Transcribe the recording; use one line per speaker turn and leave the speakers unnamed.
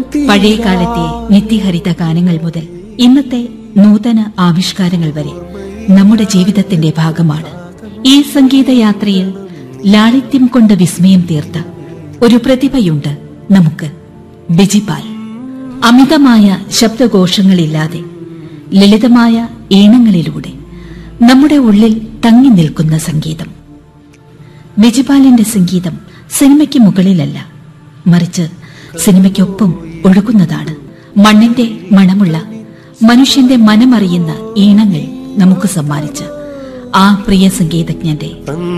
പഴയ കാലത്തെ നിത്യഹരിത ഗാനങ്ങൾ മുതൽ ഇന്നത്തെ നൂതന ആവിഷ്കാരങ്ങൾ വരെ നമ്മുടെ ജീവിതത്തിന്റെ ഭാഗമാണ് ഈ സംഗീതയാത്രയിൽ ലാളിത്യം കൊണ്ട് വിസ്മയം തീർത്ത ഒരു പ്രതിഭയുണ്ട് നമുക്ക് ബിജിപാൽ അമിതമായ ശബ്ദഘോഷങ്ങളില്ലാതെ ലളിതമായ ഈണങ്ങളിലൂടെ നമ്മുടെ ഉള്ളിൽ തങ്ങി നിൽക്കുന്ന സംഗീതം ബിജിപാലിന്റെ സംഗീതം സിനിമയ്ക്ക് മുകളിലല്ല മറിച്ച് സിനിമയ്ക്കൊപ്പം ഒഴുകുന്നതാണ് മണ്ണിന്റെ മണമുള്ള മനുഷ്യന്റെ മനമറിയുന്ന ഈണങ്ങൾ നമുക്ക് സമ്മാനിച്ച ആ പ്രിയ സംഗീതജ്ഞന്റെ